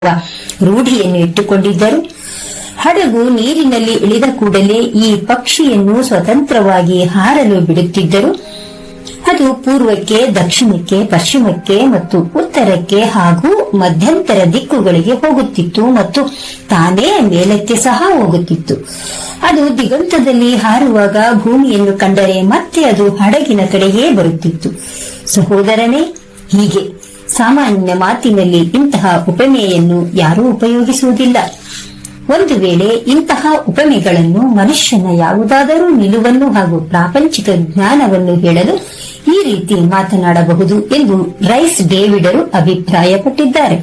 ರೂಢಿಯನ್ನು ಇಟ್ಟುಕೊಂಡಿದ್ದರು ಹಡಗು ನೀರಿನಲ್ಲಿ ಇಳಿದ ಕೂಡಲೇ ಈ ಪಕ್ಷಿಯನ್ನು ಸ್ವತಂತ್ರವಾಗಿ ಹಾರಲು ಬಿಡುತ್ತಿದ್ದರು ಅದು ಪೂರ್ವಕ್ಕೆ ದಕ್ಷಿಣಕ್ಕೆ ಪಶ್ಚಿಮಕ್ಕೆ ಮತ್ತು ಉತ್ತರಕ್ಕೆ ಹಾಗೂ ಮಧ್ಯಂತರ ದಿಕ್ಕುಗಳಿಗೆ ಹೋಗುತ್ತಿತ್ತು ಮತ್ತು ತಾನೇ ಮೇಲಕ್ಕೆ ಸಹ ಹೋಗುತ್ತಿತ್ತು ಅದು ದಿಗಂತದಲ್ಲಿ ಹಾರುವಾಗ ಭೂಮಿಯನ್ನು ಕಂಡರೆ ಮತ್ತೆ ಅದು ಹಡಗಿನ ಕಡೆಗೇ ಬರುತ್ತಿತ್ತು ಸಹೋದರನೇ ಹೀಗೆ ಸಾಮಾನ್ಯ ಮಾತಿನಲ್ಲಿ ಇಂತಹ ಉಪಮೆಯನ್ನು ಯಾರೂ ಉಪಯೋಗಿಸುವುದಿಲ್ಲ ಒಂದು ವೇಳೆ ಇಂತಹ ಉಪಮೆಗಳನ್ನು ಮನುಷ್ಯನ ಯಾವುದಾದರೂ ನಿಲುವನ್ನು ಹಾಗೂ ಪ್ರಾಪಂಚಿಕ ಜ್ಞಾನವನ್ನು ಹೇಳಲು ಈ ರೀತಿ ಮಾತನಾಡಬಹುದು ಎಂದು ರೈಸ್ ಡೇವಿಡರು ಅಭಿಪ್ರಾಯಪಟ್ಟಿದ್ದಾರೆ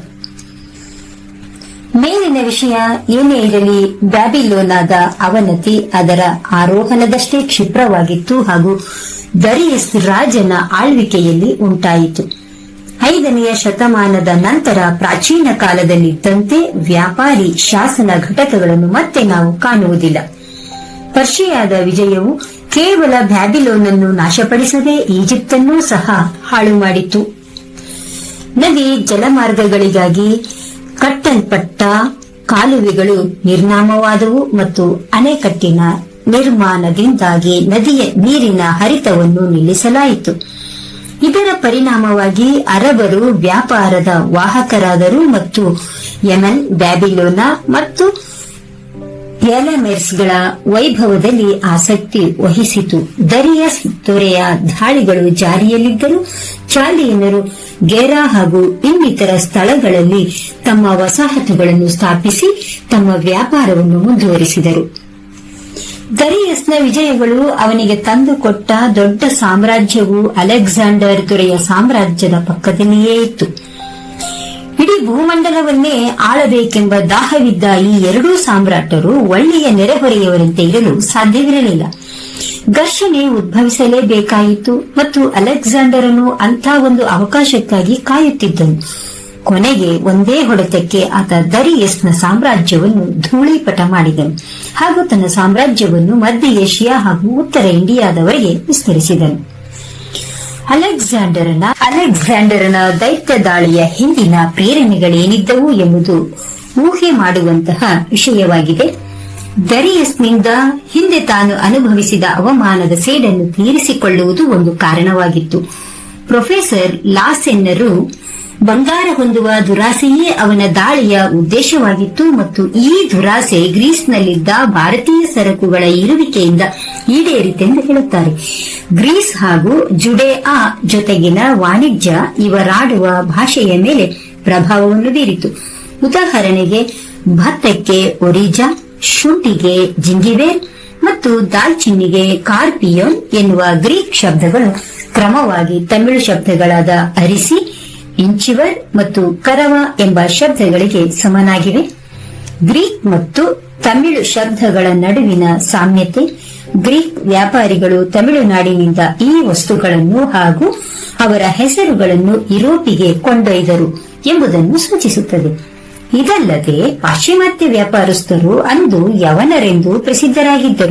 ಮೇಲಿನ ವಿಷಯ ಏನೇ ಇರಲಿ ಬ್ಯಾಬಿಲೋನಾದ ಅವನತಿ ಅದರ ಆರೋಹಣದಷ್ಟೇ ಕ್ಷಿಪ್ರವಾಗಿತ್ತು ಹಾಗೂ ದರಿಯಸ್ ರಾಜನ ಆಳ್ವಿಕೆಯಲ್ಲಿ ಉಂಟಾಯಿತು ಐದನೆಯ ಶತಮಾನದ ನಂತರ ಪ್ರಾಚೀನ ಕಾಲದಲ್ಲಿದ್ದಂತೆ ವ್ಯಾಪಾರಿ ಶಾಸನ ಘಟಕಗಳನ್ನು ಮತ್ತೆ ನಾವು ಕಾಣುವುದಿಲ್ಲ ಪರ್ಷಿಯಾದ ವಿಜಯವು ಕೇವಲ ಬ್ಯಾಬಿಲೋನನ್ನು ನಾಶಪಡಿಸದೆ ಈಜಿಪ್ತನ್ನೂ ಸಹ ಹಾಳು ಮಾಡಿತು ನದಿ ಜಲಮಾರ್ಗಗಳಿಗಾಗಿ ಕಟ್ಟಲ್ಪಟ್ಟ ಕಾಲುವೆಗಳು ನಿರ್ನಾಮವಾದವು ಮತ್ತು ಅಣೆಕಟ್ಟಿನ ನಿರ್ಮಾಣದಿಂದಾಗಿ ನದಿಯ ನೀರಿನ ಹರಿತವನ್ನು ನಿಲ್ಲಿಸಲಾಯಿತು ಇದರ ಪರಿಣಾಮವಾಗಿ ಅರಬರು ವ್ಯಾಪಾರದ ವಾಹಕರಾದರು ಮತ್ತು ಯಮನ್ ಬ್ಯಾಬಿಲೋನ ಮತ್ತು ಎಲಮೆರ್ಸ್ಗಳ ವೈಭವದಲ್ಲಿ ಆಸಕ್ತಿ ವಹಿಸಿತು ದರಿಯಸ್ ದೊರೆಯ ದಾಳಿಗಳು ಜಾರಿಯಲ್ಲಿದ್ದರೂ ಚಾಲಿಯನರು ಗೆರಾ ಹಾಗೂ ಇನ್ನಿತರ ಸ್ಥಳಗಳಲ್ಲಿ ತಮ್ಮ ವಸಾಹತುಗಳನ್ನು ಸ್ಥಾಪಿಸಿ ತಮ್ಮ ವ್ಯಾಪಾರವನ್ನು ಮುಂದುವರಿಸಿದರು ದರಿಯಸ್ನ ವಿಜಯಗಳು ಅವನಿಗೆ ತಂದುಕೊಟ್ಟ ದೊಡ್ಡ ಸಾಮ್ರಾಜ್ಯವು ಅಲೆಕ್ಸಾಂಡರ್ ದೊರೆಯ ಸಾಮ್ರಾಜ್ಯದ ಪಕ್ಕದಲ್ಲಿಯೇ ಇತ್ತು ಇಡೀ ಭೂಮಂಡಲವನ್ನೇ ಆಳಬೇಕೆಂಬ ದಾಹವಿದ್ದ ಈ ಎರಡೂ ಸಾಮ್ರಾಟರು ಒಳ್ಳೆಯ ನೆರೆಹೊರೆಯವರಂತೆ ಇರಲು ಸಾಧ್ಯವಿರಲಿಲ್ಲ ಘರ್ಷಣೆ ಉದ್ಭವಿಸಲೇಬೇಕಾಯಿತು ಮತ್ತು ಅಲೆಕ್ಸಾಂಡರನು ಅಂಥ ಒಂದು ಅವಕಾಶಕ್ಕಾಗಿ ಕಾಯುತ್ತಿದ್ದನು ಕೊನೆಗೆ ಒಂದೇ ಹೊಡೆತಕ್ಕೆ ಆತ ದರಿಯಸ್ನ ಸಾಮ್ರಾಜ್ಯವನ್ನು ಧೂಳೀಪಟ ಮಾಡಿದನು ಹಾಗೂ ತನ್ನ ಸಾಮ್ರಾಜ್ಯವನ್ನು ಮಧ್ಯ ಏಷ್ಯಾ ಹಾಗೂ ಉತ್ತರ ಇಂಡಿಯಾದವರೆಗೆ ವಿಸ್ತರಿಸಿದನು ಅಲೆಕ್ಸಾಂಡರನ ಅಲೆಕ್ಸಾಂಡರನ ದೈತ್ಯ ದಾಳಿಯ ಹಿಂದಿನ ಪ್ರೇರಣೆಗಳೇನಿದ್ದವು ಎಂಬುದು ಊಹೆ ಮಾಡುವಂತಹ ವಿಷಯವಾಗಿದೆ ದರಿಯಸ್ನಿಂದ ಹಿಂದೆ ತಾನು ಅನುಭವಿಸಿದ ಅವಮಾನದ ಸೇಡನ್ನು ತೀರಿಸಿಕೊಳ್ಳುವುದು ಒಂದು ಕಾರಣವಾಗಿತ್ತು ಪ್ರೊಫೆಸರ್ ಲಾಸೆನ್ನರು ಬಂಗಾರ ಹೊಂದುವ ದುರಾಸೆಯೇ ಅವನ ದಾಳಿಯ ಉದ್ದೇಶವಾಗಿತ್ತು ಮತ್ತು ಈ ದುರಾಸೆ ಗ್ರೀಸ್ನಲ್ಲಿದ್ದ ಭಾರತೀಯ ಸರಕುಗಳ ಇರುವಿಕೆಯಿಂದ ಈಡೇರಿತೆಂದು ಹೇಳುತ್ತಾರೆ ಗ್ರೀಸ್ ಹಾಗೂ ಜುಡೇಆ ಜೊತೆಗಿನ ವಾಣಿಜ್ಯ ಇವರಾಡುವ ಭಾಷೆಯ ಮೇಲೆ ಪ್ರಭಾವವನ್ನು ಬೀರಿತು ಉದಾಹರಣೆಗೆ ಭತ್ತಕ್ಕೆ ಒರಿಜಾ ಶುಂಠಿಗೆ ಜಿಂಗಿವೇರ್ ಮತ್ತು ದಾಲ್ಚಿನ್ನಿಗೆ ಕಾರ್ಪಿಯೋನ್ ಎನ್ನುವ ಗ್ರೀಕ್ ಶಬ್ದಗಳು ಕ್ರಮವಾಗಿ ತಮಿಳು ಶಬ್ದಗಳಾದ ಅರಿಸಿ ಇಂಚಿವರ್ ಮತ್ತು ಕರವ ಎಂಬ ಶಬ್ದಗಳಿಗೆ ಸಮನಾಗಿವೆ ಗ್ರೀಕ್ ಮತ್ತು ತಮಿಳು ಶಬ್ದಗಳ ನಡುವಿನ ಸಾಮ್ಯತೆ ಗ್ರೀಕ್ ವ್ಯಾಪಾರಿಗಳು ತಮಿಳುನಾಡಿನಿಂದ ಈ ವಸ್ತುಗಳನ್ನು ಹಾಗೂ ಅವರ ಹೆಸರುಗಳನ್ನು ಯುರೋಪಿಗೆ ಕೊಂಡೊಯ್ದರು ಎಂಬುದನ್ನು ಸೂಚಿಸುತ್ತದೆ ಇದಲ್ಲದೆ ಪಾಶ್ಚಿಮಾತ್ಯ ವ್ಯಾಪಾರಸ್ಥರು ಅಂದು ಯವನರೆಂದು ಪ್ರಸಿದ್ಧರಾಗಿದ್ದರು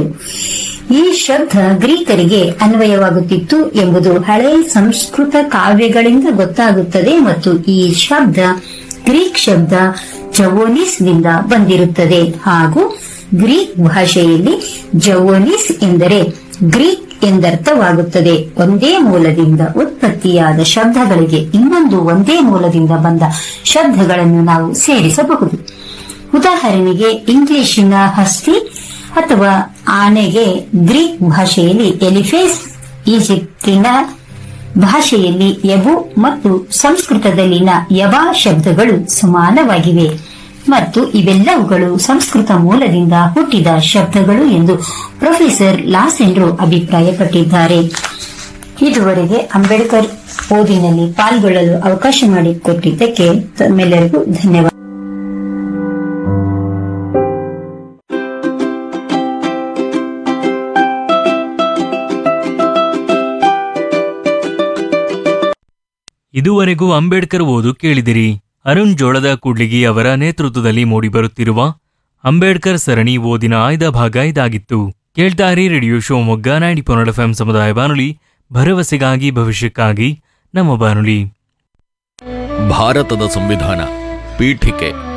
ಈ ಶಬ್ದ ಗ್ರೀಕರಿಗೆ ಅನ್ವಯವಾಗುತ್ತಿತ್ತು ಎಂಬುದು ಹಳೆ ಸಂಸ್ಕೃತ ಕಾವ್ಯಗಳಿಂದ ಗೊತ್ತಾಗುತ್ತದೆ ಮತ್ತು ಈ ಶಬ್ದ ಗ್ರೀಕ್ ಶಬ್ದ ಜವೋನಿಸ್ ನಿಂದ ಬಂದಿರುತ್ತದೆ ಹಾಗೂ ಗ್ರೀಕ್ ಭಾಷೆಯಲ್ಲಿ ಜವೋನಿಸ್ ಎಂದರೆ ಗ್ರೀಕ್ ಎಂದರ್ಥವಾಗುತ್ತದೆ ಒಂದೇ ಮೂಲದಿಂದ ಉತ್ಪತ್ತಿಯಾದ ಶಬ್ದಗಳಿಗೆ ಇನ್ನೊಂದು ಒಂದೇ ಮೂಲದಿಂದ ಬಂದ ಶಬ್ದಗಳನ್ನು ನಾವು ಸೇರಿಸಬಹುದು ಉದಾಹರಣೆಗೆ ಇಂಗ್ಲಿಶಿನ ಹಸ್ತಿ ಅಥವಾ ಆನೆಗೆ ಗ್ರೀಕ್ ಭಾಷೆಯಲ್ಲಿ ಎಲಿಫೇಸ್ ಈಜಿಪ್ಟಿನ ಭಾಷೆಯಲ್ಲಿ ಯಬು ಮತ್ತು ಸಂಸ್ಕೃತದಲ್ಲಿನ ಯಬಾ ಶಬ್ದಗಳು ಸಮಾನವಾಗಿವೆ ಮತ್ತು ಇವೆಲ್ಲವುಗಳು ಸಂಸ್ಕೃತ ಮೂಲದಿಂದ ಹುಟ್ಟಿದ ಶಬ್ದಗಳು ಎಂದು ಪ್ರೊಫೆಸರ್ ಲಾಸೆಂಡ್ರು ಅಭಿಪ್ರಾಯಪಟ್ಟಿದ್ದಾರೆ ಇದುವರೆಗೆ ಅಂಬೇಡ್ಕರ್ ಓದಿನಲ್ಲಿ ಪಾಲ್ಗೊಳ್ಳಲು ಅವಕಾಶ ಮಾಡಿಕೊಟ್ಟಿದ್ದಕ್ಕೆ ತಮ್ಮೆಲ್ಲರಿಗೂ ಧನ್ಯವಾದ ಇದುವರೆಗೂ ಅಂಬೇಡ್ಕರ್ ಓದು ಕೇಳಿದಿರಿ ಅರುಣ್ ಜೋಳದ ಕೂಡ್ಲಿಗಿ ಅವರ ನೇತೃತ್ವದಲ್ಲಿ ಮೂಡಿಬರುತ್ತಿರುವ ಅಂಬೇಡ್ಕರ್ ಸರಣಿ ಓದಿನ ಆಯ್ದ ಭಾಗ ಇದಾಗಿತ್ತು ಕೇಳ್ತಾರಿ ರೇಡಿಯೋ ಶಿವಮೊಗ್ಗ ನೈಂಟಿ ಪೊನ್ನಡ ಎಫ್ಎಂ ಸಮುದಾಯ ಬಾನುಲಿ ಭರವಸೆಗಾಗಿ ಭವಿಷ್ಯಕ್ಕಾಗಿ ನಮ್ಮ ಬಾನುಲಿ ಭಾರತದ ಸಂವಿಧಾನ ಪೀಠಿಕೆ